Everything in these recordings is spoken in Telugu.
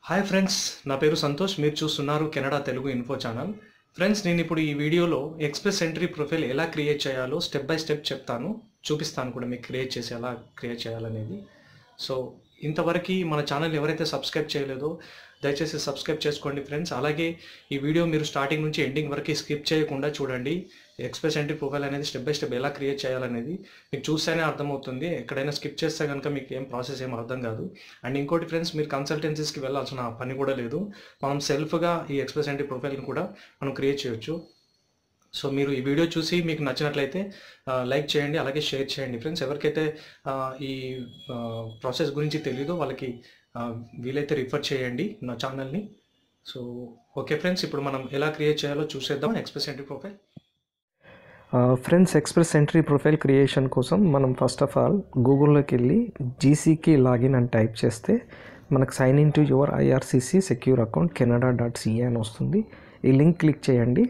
హాయ్ ఫ్రెండ్స్ నా పేరు సంతోష్ మీరు చూస్తున్నారు Canada Telugu info channel friends నేను ఇప్పుడు ఈ వీడియోలో ఎక్స్ప్రెస్ ఎంట్రీ ప్రొఫైల్ ఎలా క్రియేట్ చేయాలో స్టెప్ బై స్టెప్ చెప్తాను చూపిస్తాను కూడా మీకు క్రియేట్ చేసి ఎలా క్రియేట్ చేయాలనేది సో ఇంతవరకు మన ఛానల్ ఎవరైతే సబ్స్క్రైబ్ చేయలేదో దయచేసి సబ్స్క్రైబ్ చేసుకోండి ఫ్రెండ్స్ అలాగే ఈ వీడియో మీరు స్టార్టింగ్ నుంచి ఎండింగ్ వరకు స్కిప్ చేయకుండా చూడండి ఎక్స్ప్రెస్ ఎంట్రీ ప్రొఫైల్ అనేది స్టెప్ బై స్టెప్ ఎలా క్రియేట్ చేయాలనేది మీకు చూస్తేనే అర్థమవుతుంది ఎక్కడైనా స్కిప్ చేస్తే కనుక మీకు ఏం ప్రాసెస్ ఏం అర్థం కాదు అండ్ ఇంకోటి ఫ్రెండ్స్ మీరు కన్సల్టెన్సీస్కి వెళ్ళాల్సిన పని కూడా లేదు మనం సెల్ఫ్గా ఈ ఎక్స్ప్రెస్ ఎంట్రీ ప్రొఫైల్ని కూడా మనం క్రియేట్ చేయొచ్చు సో మీరు ఈ వీడియో చూసి మీకు నచ్చినట్లయితే లైక్ చేయండి అలాగే షేర్ చేయండి ఫ్రెండ్స్ ఎవరికైతే ఆ, ఈ ప్రాసెస్ గురించి తెలీదో వాళ్ళకి ఆ, వీలైతే రిఫర్ చేయండి నా ఛానల్ని సో ఓకే ఫ్రెండ్స్ ఇప్పుడు మనం ఎలా క్రియేట్ చేయాలో చూసేద్దాం express entry profile friends express entry profile creation కోసం మనం ఫస్ట్ ఆఫ్ ఆల్ గూగుల్లోకి వెళ్ళి జీసీకి లాగిన్ అని టైప్ చేస్తే మనకు sign in to your IRCC secure account Canada dot CA అని వస్తుంది ఈ లింక్ క్లిక్ చేయండి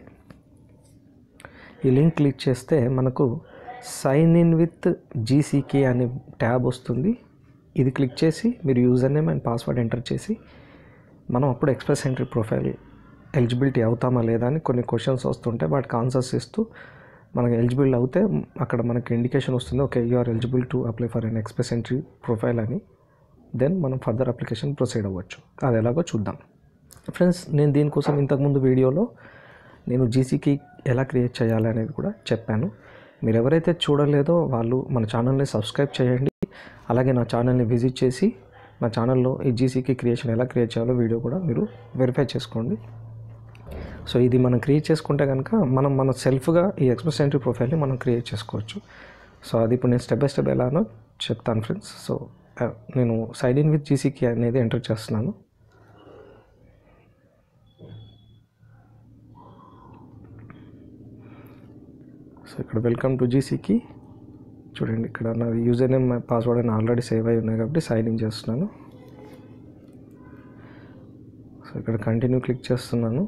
ఈ లింక్ క్లిక్ చేస్తే మనకు సైన్ ఇన్ విత్ జీసీకే అనే ట్యాబ్ వస్తుంది ఇది క్లిక్ చేసి మీరు user name and password enter చేసి మనం అప్పుడు ఎక్స్ప్రెస్ ఎంట్రీ ప్రొఫైల్ ఎలిజిబిలిటీ అవుతామా లేదా అని కొన్ని క్వశ్చన్స్ వస్తుంటాయి వాటికి ఆన్సర్స్ ఇస్తూ మనకి ఎలిజిబుల్ అవుతే అక్కడ మనకి ఇండికేషన్ వస్తుంది okay you are eligible to apply for an express entry profile అని దెన్ మనం ఫర్దర్ అప్లికేషన్ ప్రొసీడ్ అవ్వచ్చు అది ఎలాగో చూద్దాం ఫ్రెండ్స్ నేను దీనికోసం ఇంతకుముందు వీడియోలో నేను జీసీకి ఎలా క్రియేట్ చేయాలి అనేది కూడా చెప్పాను మీరు ఎవరైతే చూడలేదో వాళ్ళు మన ఛానల్ని సబ్స్క్రైబ్ చేయండి అలాగే నా ఛానల్ని విజిట్ చేసి నా ఛానల్లో ఈ జీసీకి క్రియేషన్ ఎలా క్రియేట్ చేయాలో వీడియో కూడా మీరు వెరిఫై చేసుకోండి సో ఇది మనం క్రియేట్ చేసుకుంటే కనుక మనం మన సెల్ఫ్గా ఈ ఎక్స్ప్రెస్ ఎంట్రీ ప్రొఫైల్ని మనం క్రియేట్ చేసుకోవచ్చు సో అది ఇప్పుడు నేను స్టెప్ బై స్టెప్ ఎలానో చెప్తాను ఫ్రెండ్స్ సో ఆ, నేను సైడ్ ఇన్ విత్ జీసీకి అనేది ఎంటర్ చేస్తున్నాను సో ఇక్కడ వెల్కమ్ టు జీసీకి చూడండి ఇక్కడ నా యూజర్ నేమ్ పాస్వర్డ్ అని ఆల్రెడీ సేవ్ అయి ఉన్నాయి కాబట్టి సైన్ ఇన్ చేస్తున్నాను సో ఇక్కడ కంటిన్యూ క్లిక్ చేస్తున్నాను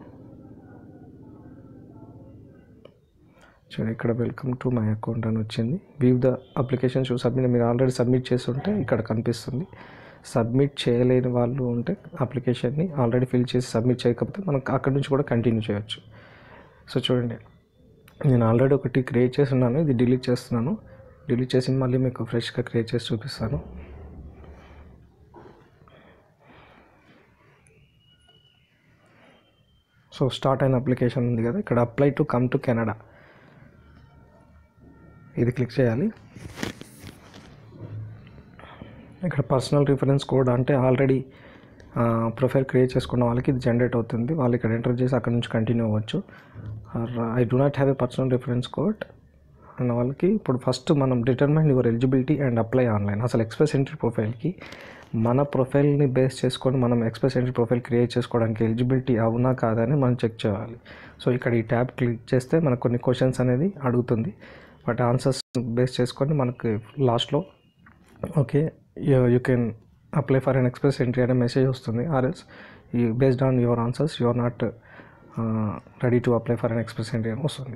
చూడండి ఇక్కడ వెల్కమ్ టు మై అకౌంట్ అని వచ్చింది వీవ్ ద అప్లికేషన్ షూ సబ్మిట్ మీరు ఆల్రెడీ సబ్మిట్ చేసి ఉంటే ఇక్కడ కనిపిస్తుంది సబ్మిట్ చేయలేని వాళ్ళు ఉంటే అప్లికేషన్ని ఆల్రెడీ ఫిల్ చేసి సబ్మిట్ చేయకపోతే మనం అక్కడి నుంచి కూడా కంటిన్యూ చేయొచ్చు సో చూడండి నేను ఆల్రెడీ ఒకటి క్రియేట్ చేసి ఉన్నాను ఇది డిలీట్ చేస్తున్నాను డిలీట్ చేసి మళ్ళీ మీకు ఫ్రెష్గా క్రియేట్ చేసి చూపిస్తాను సో స్టార్ట్ అయిన అప్లికేషన్ ఉంది కదా ఇక్కడ apply to come to Canada ఇది క్లిక్ చేయాలి ఇక్కడ పర్సనల్ రిఫరెన్స్ కోడ్ అంటే ఆల్రెడీ ప్రొఫైల్ క్రియేట్ చేసుకున్న వాళ్ళకి ఇది జనరేట్ అవుతుంది వాళ్ళు ఇక్కడ ఎంటర్ చేసి అక్కడ నుంచి కంటిన్యూ అవ్వచ్చు I do not have a personal reference code అన్న వాళ్ళకి ఇప్పుడు ఫస్ట్ మనం determine your eligibility and apply online అసలు ఎక్స్ప్రెస్ ఎంట్రీ ప్రొఫైల్కి మన ప్రొఫైల్ని బేస్ చేసుకొని మనం ఎక్స్ప్రెస్ ఎంట్రీ ప్రొఫైల్ క్రియేట్ చేసుకోవడానికి ఎలిజిబిలిటీ అవునా కాదని మనం చెక్ చేయాలి సో ఇక్కడ ఈ ట్యాబ్ క్లిక్ చేస్తే మనకు కొన్ని క్వశ్చన్స్ అనేది అడుగుతుంది వాటి ఆన్సర్స్ బేస్ చేసుకొని మనకి లాస్ట్లో okay you can apply for an express entry అనే మెసేజ్ వస్తుంది ఆర్ఎల్స్ ఈ based on your answers you are not ready to apply for an express entry అని వస్తుంది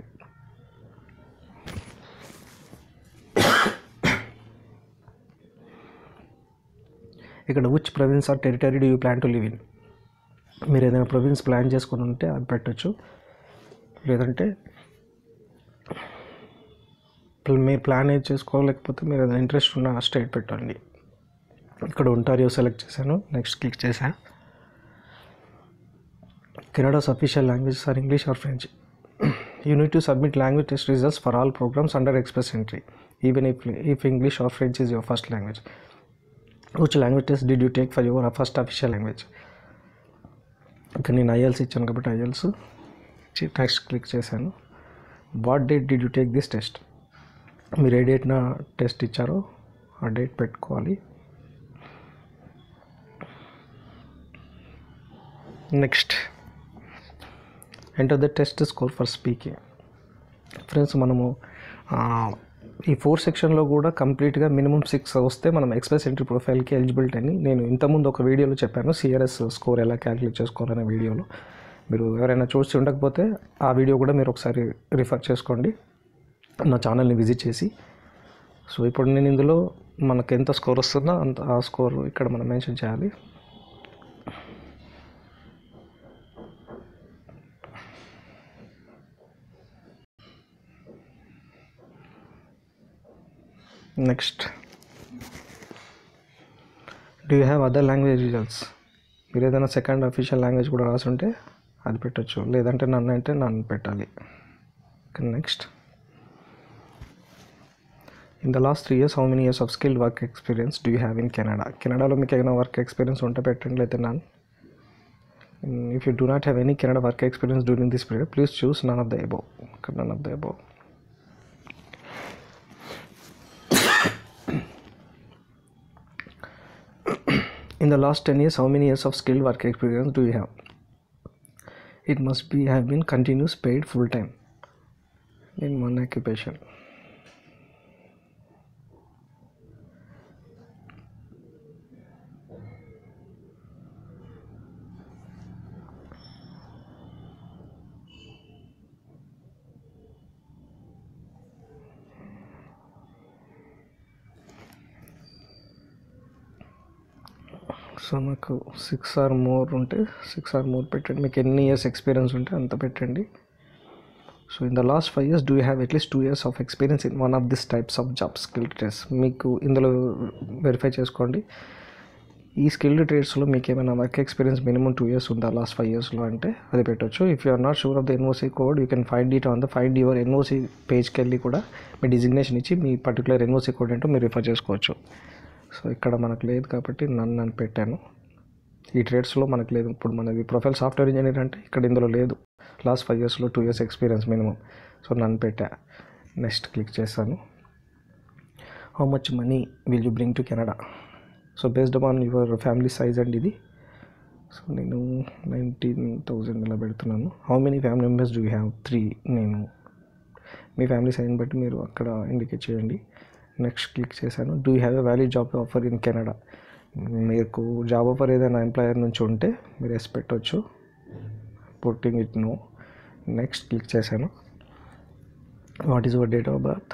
ఇక్కడ which province or territory do you plan to live in మీరు ఏదైనా ప్రొవిన్స్ ప్లాన్ చేసుకుని ఉంటే అది పెట్టచ్చు లేదంటే ప్ల- మీరు ప్లాన్ ఏది చేసుకోలేకపోతే మీరు ఏదైనా ఇంట్రెస్ట్ ఉన్న స్టేట్ పెట్టండి ఇక్కడ ఉంటారియో సెలెక్ట్ చేశాను నెక్స్ట్ క్లిక్ చేశాను Canada's official languages are English or French you need to submit language test results for all programmes under express entry even if if English or French is your first language which language test did you take for your first official language ఇక్కడ నేను ఐఎల్స్ ఇచ్చాను కాబట్టి ఐఎల్స్ నెక్స్ట్ క్లిక్ చేశాను what date did you take this test మీరు ఏ డేట్న టెస్ట్ ఇచ్చారో ఆ డేట్ పెట్టుకోవాలి next enter the test score for speaking friends మనము ఆ, ఈ ఫోర్ సెక్షన్లో కూడా కంప్లీట్గా మినిమం సిక్స్ వస్తే మనం ఎక్స్ప్రెస్ ఎంట్రీ ప్రొఫైల్కి ఎలిజిబిలిటీ అని నేను ఇంతకుముందు ఒక వీడియోలో చెప్పాను సిఆర్ఎస్ స్కోర్ ఎలా క్యాలిక్యులేట్ చేసుకోవాలనే వీడియోలో మీరు ఎవరైనా చూసి ఉండకపోతే ఆ వీడియో కూడా మీరు ఒకసారి రిఫర్ చేసుకోండి నా ఛానల్ని విజిట్ చేసి సో ఇప్పుడు నేను ఇందులో మనకు ఎంత స్కోర్ వస్తుందో అంత ఆ స్కోర్ ఇక్కడ మనం మెన్షన్ చేయాలి next do you have other language results మీరు ఏదైనా సెకండ్ అఫీషియల్ లాంగ్వేజ్ కూడా రాసుంటే అది పెట్టచ్చు లేదంటే నన్ను అంటే నన్ను పెట్టాలి next in the last three years how many years of skilled work experience do you have in Canada కెనడాలో మీకు ఏమైనా వర్క్ ఎక్స్పీరియన్స్ ఉంటే పెట్టండి లేకపోతే none if you do not have any Canada work experience during this period please choose none of the above none of the above in the last 10 years how many years of skilled work experience do you have it must be have been continuous paid full time in one occupation so నాకు సిక్స్ ఆర్ మోర్ ఉంటే సిక్స్ ఆర్ మోర్ పెట్టండి మీకు ఎన్ని ఇయర్స్ ఎక్స్పీరియన్స్ ఉంటే అంత పెట్టండి so in the last five years do you have at least two years of experience in one of this types of job skill trades మీకు ఇందులో వెరిఫై చేసుకోండి ఈ స్కిల్డ్ ట్రేడ్స్లో మీకు ఏమైనా work experience minimum two years ఉందా లాస్ట్ ఫైవ్ ఇయర్స్లో అంటే అది పెట్టవచ్చు if you are not sure of the NOC code you can find it on the find your NOC పేజ్కి వెళ్ళి కూడా మీ డిజిగ్నేషన్ ఇచ్చి మీ పర్టికులర్ ఎన్ఓసీ కోడ్ ఏంటో మీరు రిఫర్ చేసుకోవచ్చు సో ఇక్కడ మనకు లేదు కాబట్టి నన్ను నన్ను పెట్టాను ఈ ట్రేడ్స్లో మనకు లేదు ఇప్పుడు మనది ప్రొఫైల్ సాఫ్ట్వేర్ ఇంజనీర్ అంటే ఇక్కడ ఇందులో లేదు లాస్ట్ ఫైవ్ ఇయర్స్లో two years experience minimum so none పెట్టా నెక్స్ట్ క్లిక్ చేశాను how much money will you bring to Canada so based on your family size and ఇది సో నేను నైన్టీన్ థౌజండ్ ఇలా పెడుతున్నాను how many family members do have three నేను మీ ఫ్యామిలీ సైజ్ని బట్టి మీరు అక్కడ ఇండికేట్ చేయండి నెక్స్ట్ క్లిక్ చేశాను do you have a valid job offer in Canada మీకు జాబ్ ఆఫర్ ఏదైనా ఎంప్లాయర్ నుంచి ఉంటే మీరు ఎస్ పెట్టవచ్చు putting it no next click చేశాను what is your date of birth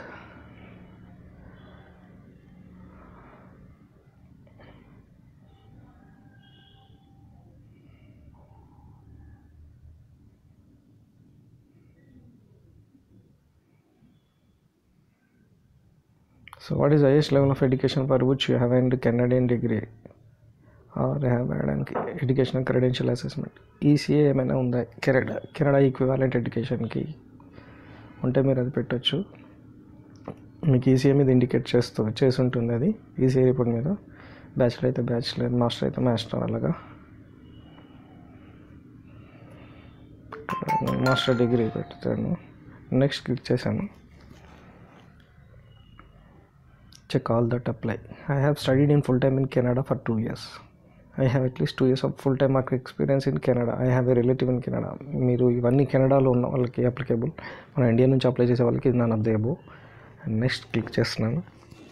So, what is the highest level of education for which you have earned Canadian degree or have had an educational credential assessment? ECA ఏమైనా ఉందా కెనడా కెనడా ఈక్వివాలెంట్ ఎడ్యుకేషన్కి ఉంటే మీరు అది పెట్టచ్చు మీకు ఈసీఏ మీద ఇండికేట్ చేస్తూ చేసి ఉంటుంది అది ఈసీఏ రిపోర్ట్ మీద బ్యాచిలర్ అయితే బ్యాచిలర్ మాస్టర్ అయితే మాస్టర్ అలాగా మాస్టర్ డిగ్రీ పెడతాను నెక్స్ట్ క్లిక్ చేశాను check all that apply i have studied in full time in canada for two years i have at least two years of full time work experience in canada i have a relative in canada మీరు ఇవన్నీ కెనడాలో ఉన్న వాళ్ళకి అప్లికేబుల్ మన ఇండియా నుంచి అప్లై చేసే వాళ్ళకి ఇది none of the above next click చేస్తున్నాను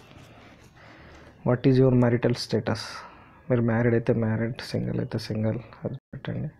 what is your marital status మీరు మ్యారీడ్ అయితే మ్యారీడ్ సింగిల్ అయితే సింగిల్ అది పెట్టండి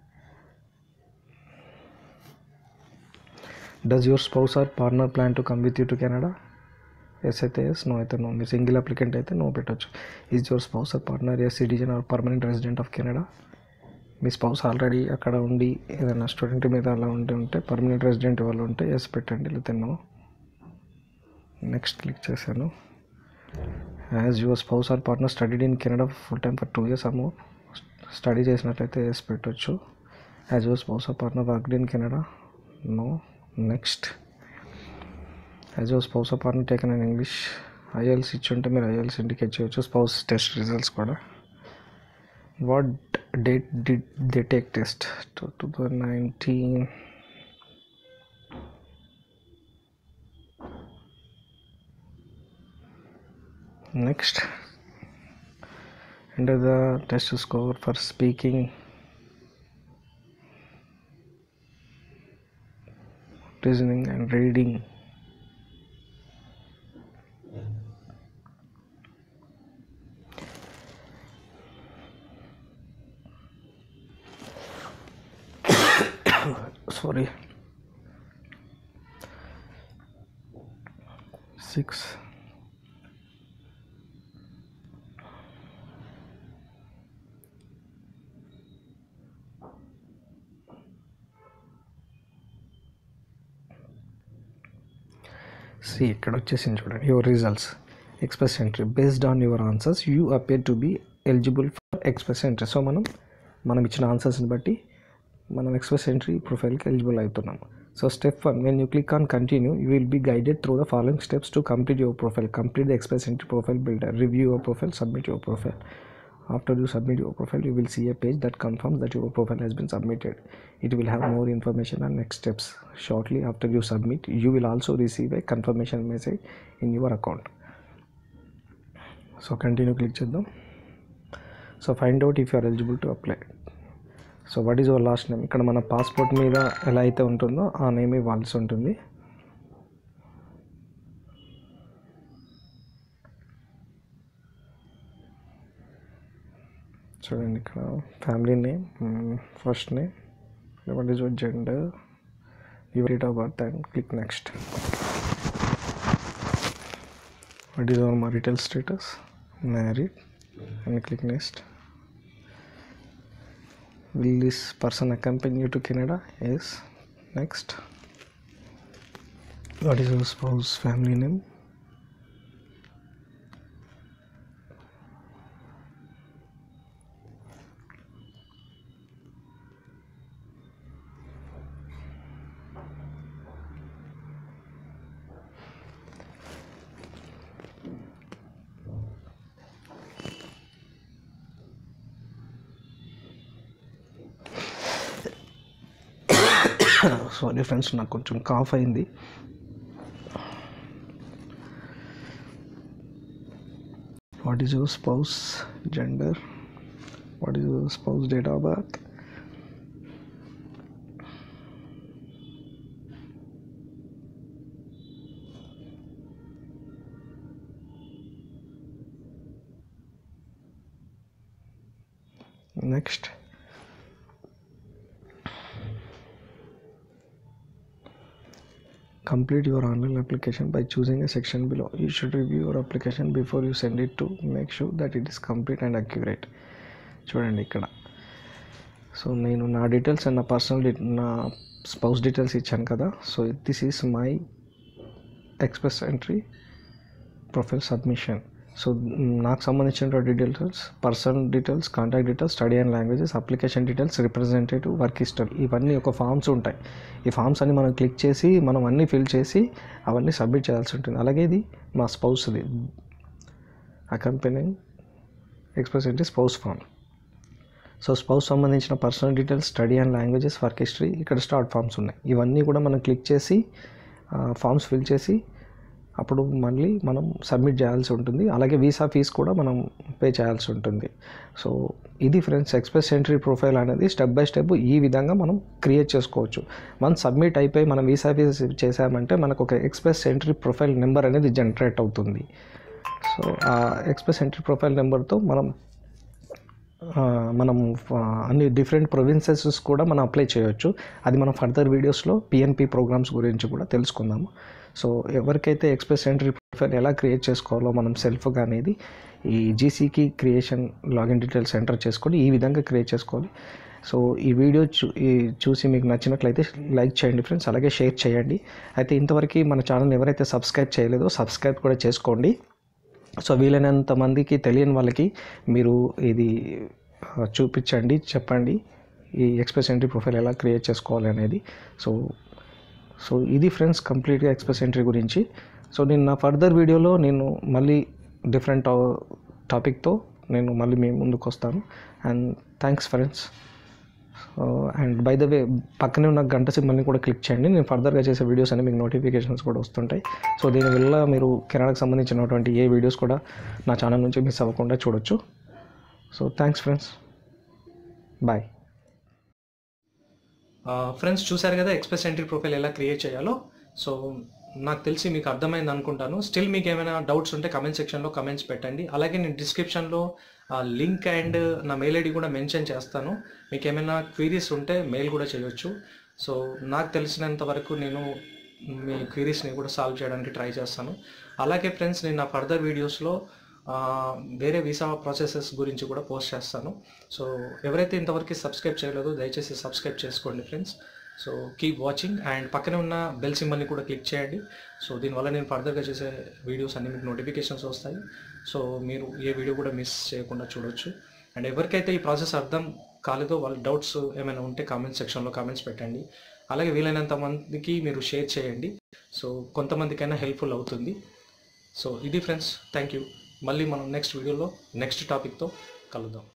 does your spouse or partner plan to come with you to Canada yes అయితే ఎస్ నో అయితే నో మీరు సింగిల్ అప్లికెంట్ అయితే నో పెట్టచ్చు is your spouse or partner as citizen or permanent resident of Canada మీ స్పౌస్ ఆల్రెడీ అక్కడ ఉండి ఏదైనా స్టూడెంట్ మీద అలా ఉండి ఉంటే పర్మనెంట్ రెసిడెంట్ వాళ్ళు ఉంటే ఎస్ పెట్టండి లేకపోతే నో నెక్స్ట్ క్లిక్ చేశాను as your spouse or partner studied in Canada full time for two years అమో స్టడీ చేసినట్లయితే ఎస్ పెట్టవచ్చు as your spouse or partner worked in Canada no next as your spouse or partner taken in English IELTS ఇచ్చి ఉంటే మీరు ఐఎల్స్ ఇండికేట్ చేయొచ్చు స్పౌస్ టెస్ట్ రిజల్ట్స్ కూడా what date did they take test two thousand nineteen next enter the test score for speaking listening and reading sorry six సి ఇక్కడ వచ్చేసింది చూడండి your results express entry based on your answers you appear to be eligible for express entry so మనం మనం ఇచ్చిన ఆన్సర్స్ని బట్టి మనం ఎక్స్ప్రెస్ ఎంట్రీ ప్రొఫైల్కి ఎలిజిబుల్ అవుతున్నాం so step one when you click on continue you will be guided through the following steps to complete your profile complete the express entry profile builder review your profile submit your profile after you submit your profile you will see a page that confirms that your profile has been submitted it will have more information and next steps shortly after you submit you will also receive a confirmation message in your account so continue click చేద్దాం so find out if you are eligible to apply so what is your last name ఇక్కడ మన పాస్పోర్ట్ మీద ఎలా అయితే ఉంటుందో ఆ నేమ్ ఇవ్వాల్సి ఉంటుంది చూడండి ఇక్కడ family name first name what is your gender your date of birth and click next what is your marital status married and click next will this person accompany you to canada yes next what is your spouse family name sorry friends నాకు కొంచెం కాఫ్ అయింది what is your spouse gender what is your spouse date of birth next complete your online application by choosing a section below you should review your application before you send it to make sure that it is complete and accurate చూడండి ఇక్కడ సో నేను నా డీటెయిల్స్ అండ్ నా పర్సనల్ నా స్పౌస్ డీటెయిల్స్ ఇచ్చాను కదా so this is my express entry profile submission so నాకు సంబంధించిన details personal details contact details study and languages application details representative work history ఇవన్నీ ఒక ఫామ్స్ ఉంటాయి ఈ ఫామ్స్ అన్ని మనం క్లిక్ చేసి మనం అన్నీ ఫిల్ చేసి అవన్నీ సబ్మిట్ చేయాల్సి ఉంటుంది అలాగే ఇది మా స్పౌస్ది అకంపెనింగ్ ఎక్స్ప్రెస్ ఏంటి స్పౌస్ ఫామ్ సో స్పౌస్ సంబంధించిన personal details study and languages work history ఇక్కడ స్టార్ట్ ఫామ్స్ ఉన్నాయి ఇవన్నీ కూడా మనం క్లిక్ చేసి ఫామ్స్ ఫిల్ చేసి అప్పుడు మళ్ళీ మనం సబ్మిట్ చేయాల్సి ఉంటుంది అలాగే వీసా ఫీజ్ కూడా మనం పే చేయాల్సి ఉంటుంది సో ఇది ఫ్రెండ్స్ ఎక్స్ప్రెస్ ఎంట్రీ ప్రొఫైల్ అనేది స్టెప్ బై స్టెప్ ఈ విధంగా మనం క్రియేట్ చేసుకోవచ్చు మనం సబ్మిట్ అయిపోయి మనం వీసా ఫీజ్ చేసామంటే మనకు ఒక ఎక్స్ప్రెస్ ఎంట్రీ ప్రొఫైల్ నెంబర్ అనేది జనరేట్ అవుతుంది సో ఆ ఎక్స్ప్రెస్ ఎంట్రీ ప్రొఫైల్ నెంబర్తో మనం మనం అన్ని డిఫరెంట్ ప్రొవిన్సెస్ కూడా మనం అప్లై చేయొచ్చు అది మనం ఫర్దర్ వీడియోస్లో పిఎన్పి ప్రోగ్రామ్స్ గురించి కూడా తెలుసుకుందాము సో ఎవరికైతే ఎక్స్ప్రెస్ ఎంట్రీ ప్రొఫైల్ ఎలా క్రియేట్ చేసుకోవాలో మనం సెల్ఫ్గా అనేది ఈ జీసీకి క్రియేషన్ లాగిన్ డీటెయిల్స్ ఎంటర్ చేసుకొని ఈ విధంగా క్రియేట్ చేసుకోవాలి సో ఈ వీడియో చూ ఈ చూసి మీకు నచ్చినట్లయితే లైక్ చేయండి ఫ్రెండ్స్ అలాగే షేర్ చేయండి అయితే ఇంతవరకు మన ఛానల్ ఎవరైతే సబ్స్క్రైబ్ చేయలేదో సబ్స్క్రైబ్ కూడా చేసుకోండి సో వీలైనంత మందికి తెలియని వాళ్ళకి మీరు ఇది చూపించండి చెప్పండి ఈ ఎక్స్ప్రెస్ ఎంట్రీ ప్రొఫైల్ ఎలా క్రియేట్ చేసుకోవాలి అనేది సో సో ఇది ఫ్రెండ్స్ కంప్లీట్గా ఎక్స్ప్రెస్ ఎంట్రీ గురించి సో నేను నా ఫర్దర్ వీడియోలో నేను మళ్ళీ డిఫరెంట్ టాపిక్తో నేను మళ్ళీ మీ ముందుకు వస్తాను and thanks friends and by the way పక్కనే ఉన్న గంట సింబల్ని కూడా క్లిక్ చేయండి నేను ఫర్దర్గా చేసే వీడియోస్ అన్ని మీకు నోటిఫికేషన్స్ కూడా వస్తుంటాయి సో దీనివల్ల మీరు కెనడాకి సంబంధించినటువంటి ఏ వీడియోస్ కూడా నా ఛానల్ నుంచి మిస్ అవ్వకుండా చూడొచ్చు so thanks friends bye friends చూశారు కదా ఎక్స్ప్రెస్ ఎంట్రీ ప్రొఫైల్ ఎలా క్రియేట్ చేయాలో సో నాకు తెలిసి మీకు అర్థమైంది అనుకుంటాను స్టిల్ మీకు ఏమైనా డౌట్స్ ఉంటే కమెంట్ సెక్షన్లో కమెంట్స్ పెట్టండి అలాగే నేను డిస్క్రిప్షన్లో లింక్ అండ్ నా మెయిల్ ఐడి కూడా మెన్షన్ చేస్తాను మీకు ఏమైనా క్వీరీస్ ఉంటే మెయిల్ కూడా చేయొచ్చు సో నాకు తెలిసినంత వరకు నేను మీ క్వీరీస్ని కూడా సాల్వ్ చేయడానికి ట్రై చేస్తాను అలాగే ఫ్రెండ్స్ నేను నా ఫర్దర్ వీడియోస్లో వేరే వీసా ప్రాసెసెస్ గురించి కూడా పోస్ట్ చేస్తాను సో ఎవరైతే ఇంతవరకు సబ్స్క్రైబ్ చేయలేదో దయచేసి సబ్స్క్రైబ్ చేసుకోండి friends so keep watching and పక్కనే ఉన్న బెల్ సింబల్ని కూడా క్లిక్ చేయండి సో దీనివల్ల నేను ఫర్దర్గా చేసే వీడియోస్ అన్ని మీకు నోటిఫికేషన్స్ వస్తాయి సో మీరు ఏ వీడియో కూడా మిస్ చేయకుండా చూడొచ్చు అండ్ ఎవరికైతే ఈ ప్రాసెస్ అర్థం కాలేదో వాళ్ళ డౌట్స్ ఏమైనా ఉంటే కామెంట్ సెక్షన్లో కామెంట్స్ పెట్టండి అలాగే వీలైనంత మందికి మీరు షేర్ చేయండి సో కొంతమందికైనా హెల్ప్ఫుల్ అవుతుంది సో ఇది ఫ్రెండ్స్ థ్యాంక్ యూ మళ్ళీ మనం నెక్స్ట్ వీడియోలో నెక్స్ట్ టాపిక్తో కలుద్దాం